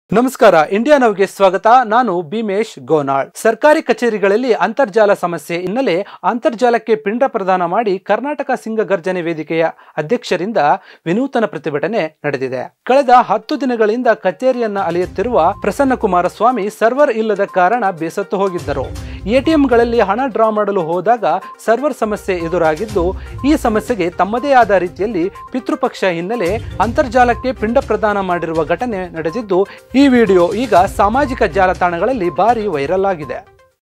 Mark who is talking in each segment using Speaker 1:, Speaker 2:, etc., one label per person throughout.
Speaker 1: ನಮಸ್ಕಾರ ಇಂಡಿಯಾ ನವ್ಗೆ ಸ್ವಾಗತ ನಾನು ಭೀಮೇಶ್ ಗೋನಾಳ್ ಸರ್ಕಾರಿ ಕಚೇರಿಗಳಲ್ಲಿ ಅಂತರ್ಜಾಲ ಸಮಸ್ಯೆ ಹಿನ್ನೆಲೆ ಅಂತರ್ಜಾಲಕ್ಕೆ ಪಿಂಡ ಪ್ರದಾನ ಮಾಡಿ ಕರ್ನಾಟಕ ಸಿಂಗ ಗರ್ಜನೆ ವೇದಿಕೆಯ ಅಧ್ಯಕ್ಷರಿಂದ ವಿನೂತನ ಪ್ರತಿಭಟನೆ ನಡೆದಿದೆ ಕಳೆದ ಹತ್ತು ದಿನಗಳಿಂದ ಕಚೇರಿಯನ್ನ ಅಲೆಯುತ್ತಿರುವ ಪ್ರಸನ್ನ ಕುಮಾರಸ್ವಾಮಿ ಸರ್ವರ್ ಇಲ್ಲದ ಕಾರಣ ಬೇಸತ್ತು ಹೋಗಿದ್ದರು ಎಟಿಎಂಗಳಲ್ಲಿ ಹಣ ಡ್ರಾ ಮಾಡಲು ಹೋದಾಗ ಸರ್ವರ್ ಸಮಸ್ಯೆ ಎದುರಾಗಿದ್ದು ಈ ಸಮಸ್ಯೆಗೆ ತಮ್ಮದೇ ಆದ ರೀತಿಯಲ್ಲಿ ಪಿತೃಪಕ್ಷ ಹಿನ್ನೆಲೆ ಅಂತರ್ಜಾಲಕ್ಕೆ ಪಿಂಡ ಪ್ರದಾನ ಮಾಡಿರುವ ಘಟನೆ ನಡೆದಿದ್ದು ಈ ವಿಡಿಯೋ ಈಗ ಸಾಮಾಜಿಕ ಜಾಲತಾಣಗಳಲ್ಲಿ ಭಾರಿ ವೈರಲ್ ಆಗಿದೆ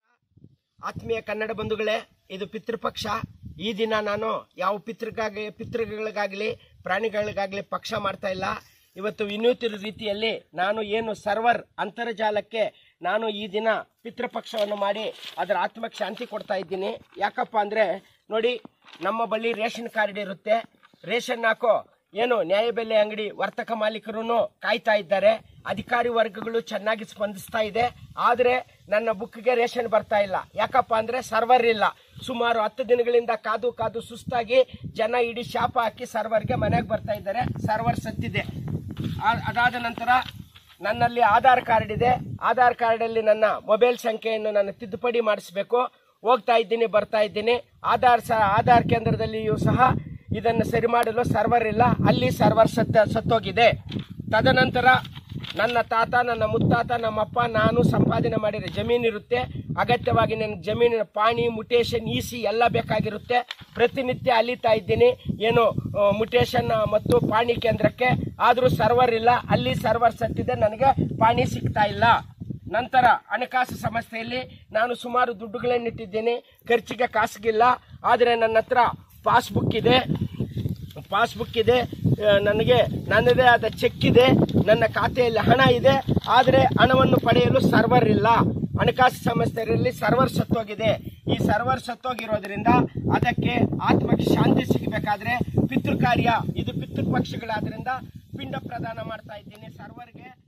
Speaker 2: ಆತ್ಮೀಯ ಕನ್ನಡ ಬಂಧುಗಳೇ ಇದು ಪಿತೃಪಕ್ಷ ಈ ದಿನ ನಾನು ಯಾವ ಪಿತೃಗಾಗಿ ಪಿತೃಗಳಿಗಾಗಲಿ ಪ್ರಾಣಿಗಳಿಗಾಗಲಿ ಪಕ್ಷ ಮಾಡ್ತಾ ಇಲ್ಲ ಇವತ್ತು ವಿನೂತನ ರೀತಿಯಲ್ಲಿ ನಾನು ಏನು ಸರ್ವರ್ ಅಂತರ್ಜಾಲಕ್ಕೆ ನಾನು ಈ ದಿನ ಪಿತೃಪಕ್ಷವನ್ನು ಮಾಡಿ ಅದರ ಆತ್ಮಕ್ಕೆ ಶಾಂತಿ ಕೊಡ್ತಾ ಇದ್ದೀನಿ ಯಾಕಪ್ಪ ಅಂದರೆ ನೋಡಿ ನಮ್ಮ ಬಳಿ ರೇಷನ್ ಕಾರ್ಡ್ ಇರುತ್ತೆ ರೇಷನ್ ಹಾಕೋ ಏನು ನ್ಯಾಯಬೆಲೆ ಅಂಗಡಿ ವರ್ತಕ ಮಾಲೀಕರು ಕಾಯ್ತಾ ಇದ್ದಾರೆ ಅಧಿಕಾರಿ ವರ್ಗಗಳು ಚೆನ್ನಾಗಿ ಸ್ಪಂದಿಸ್ತಾ ಇದೆ ಆದರೆ ನನ್ನ ಬುಕ್ಗೆ ರೇಷನ್ ಬರ್ತಾ ಇಲ್ಲ ಯಾಕಪ್ಪ ಅಂದ್ರೆ ಸರ್ವರ್ ಇಲ್ಲ ಸುಮಾರು ಹತ್ತು ದಿನಗಳಿಂದ ಕಾದು ಕಾದು ಸುಸ್ತಾಗಿ ಜನ ಇಡೀ ಶಾಪ ಹಾಕಿ ಸರ್ವರ್ಗೆ ಮನೆಗೆ ಬರ್ತಾ ಇದ್ದಾರೆ ಸರ್ವರ್ ಸತ್ತಿದೆ ಆ- ಅದಾದ ನಂತರ ನನ್ನಲ್ಲಿ ಆಧಾರ್ ಕಾರ್ಡ್ ಇದೆ ಆಧಾರ್ ಕಾರ್ಡಲ್ಲಿ ನನ್ನ ಮೊಬೈಲ್ ಸಂಖ್ಯೆಯನ್ನು ನಾನು ತಿದ್ದುಪಡಿ ಮಾಡಿಸಬೇಕು ಹೋಗ್ತಾ ಇದ್ದೀನಿ ಬರ್ತಾ ಇದ್ದೀನಿ ಆಧಾರ್ ಸಹ ಆಧಾರ್ ಕೇಂದ್ರದಲ್ಲಿಯೂ ಸಹ ಇದನ್ನು ಸರಿ ಮಾಡಲು ಸರ್ವರ್ ಇಲ್ಲ ಅಲ್ಲಿ ಸರ್ವರ್ ಸತ್ತ ಸತ್ತೋಗಿದೆ ತದನಂತರ ನನ್ನ ತಾತ ನನ್ನ ಮುತ್ತಾತ ನಮ್ಮಪ್ಪ ನಾನು ಸಂಪಾದನೆ ಮಾಡಿರೋ ಜಮೀನು ಇರುತ್ತೆ ಅಗತ್ಯವಾಗಿ ನನಗೆ ಜಮೀನಿನ ಪಾಣಿ ಮುಟೇಶನ್ ಇಸಿ ಎಲ್ಲ ಬೇಕಾಗಿರುತ್ತೆ ಪ್ರತಿನಿತ್ಯ ಅಲಿತಾ ಇದ್ದೀನಿ ಏನು ಆ, ಮುಟೇಶನ್ ಮತ್ತು ಪಾಣಿ ಕೇಂದ್ರಕ್ಕೆ ಆದರೂ ಸರ್ವರ್ ಇಲ್ಲ ಅಲ್ಲಿ ಸರ್ವರ್ ಸತ್ತಿದೆ ನನಗೆ ಪಾಣಿ ಸಿಗ್ತಾ ಇಲ್ಲ ನಂತರ ಹಣಕಾಸು ಸಮಸ್ಯೆಯಲ್ಲಿ ನಾನು ಸುಮಾರು ದುಡ್ಡುಗಳನ್ನಿಟ್ಟಿದ್ದೀನಿ ಖರ್ಚಿಗೆ ಕಾಸಿಗಿಲ್ಲ ಆದರೆ ನನ್ನ ಹತ್ರ ಪಾಸ್ಬುಕ್ ಇದೆ ಪಾಸ್ಬುಕ್ ಇದೆ ಆ, ನನಗೆ ನನ್ನದೇ ಆದ ಚೆಕ್ ಇದೆ ನನ್ನ ಖಾತೆಯಲ್ಲಿ ಹಣ ಇದೆ ಆದರೆ ಹಣವನ್ನು ಪಡೆಯಲು ಸರ್ವರ್ ಇಲ್ಲ ಹಣಕಾಸು ಸಮಸ್ಯೆಯಲ್ಲಿ ಸರ್ವರ್ ಸತ್ತೋಗಿದೆ ಈ ಸರ್ವರ್ ಸತ್ತೋಗಿರೋದ್ರಿಂದ ಅದಕ್ಕೆ ಆತ್ಮಕ್ಕೆ ಶಾಂತಿ ಸಿಗಬೇಕಾದ್ರೆ ಪಿತೃ ಕಾರ್ಯ ಇದು ಪಿತೃ ಪಕ್ಷಗಳಾದ್ರಿಂದ ಪಿಂಡ ಪ್ರದಾನ ಮಾಡ್ತಾ ಇದ್ದೀನಿ ಸರ್ವರ್ಗೆ